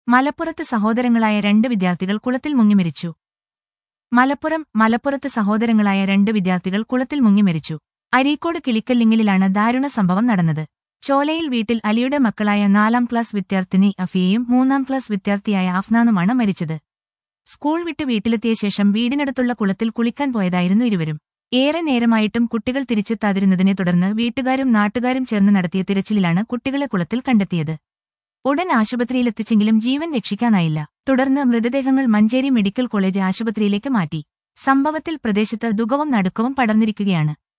മലപ്പുറത്ത് സഹോദരങ്ങളായ രണ്ട് വിദ്യാർത്ഥികൾ കുളത്തിൽ മുങ്ങി മരിച്ചു മലപ്പുറം മലപ്പുറത്ത് സഹോദരങ്ങളായ രണ്ട് വിദ്യാർത്ഥികൾ കുളത്തിൽ മുങ്ങി മരിച്ചു അരീക്കോട് കിളിക്കല്ലിങ്ങലിലാണ് ദാരുണ സംഭവം നടന്നത് ചോലയിൽ വീട്ടിൽ അലിയുടെ മക്കളായ നാലാം ക്ലാസ് വിദ്യാർത്ഥിനി അഫിയയും മൂന്നാം ക്ലാസ് വിദ്യാർത്ഥിയായ അഫ്നാനുമാണ് മരിച്ചത് സ്കൂൾ വിട്ട് വീട്ടിലെത്തിയ ശേഷം വീടിനടുത്തുള്ള കുളത്തിൽ കുളിക്കാൻ പോയതായിരുന്നു ഇരുവരും ഏറെ നേരമായിട്ടും കുട്ടികൾ തിരിച്ചെത്താതിരുന്നതിനെ തുടർന്ന് വീട്ടുകാരും നാട്ടുകാരും ചേർന്ന് നടത്തിയ തിരച്ചിലിലാണ് കുട്ടികളെ കുളത്തിൽ കണ്ടെത്തിയത് ഉടൻ ആശുപത്രിയിലെത്തിച്ചെങ്കിലും ജീവൻ രക്ഷിക്കാനായില്ല തുടർന്ന് മൃതദേഹങ്ങൾ മഞ്ചേരി മെഡിക്കൽ കോളേജ് ആശുപത്രിയിലേക്ക് മാറ്റി സംഭവത്തിൽ പ്രദേശത്ത് ദുഃഖവും നടുക്കവും പടർന്നിരിക്കുകയാണ്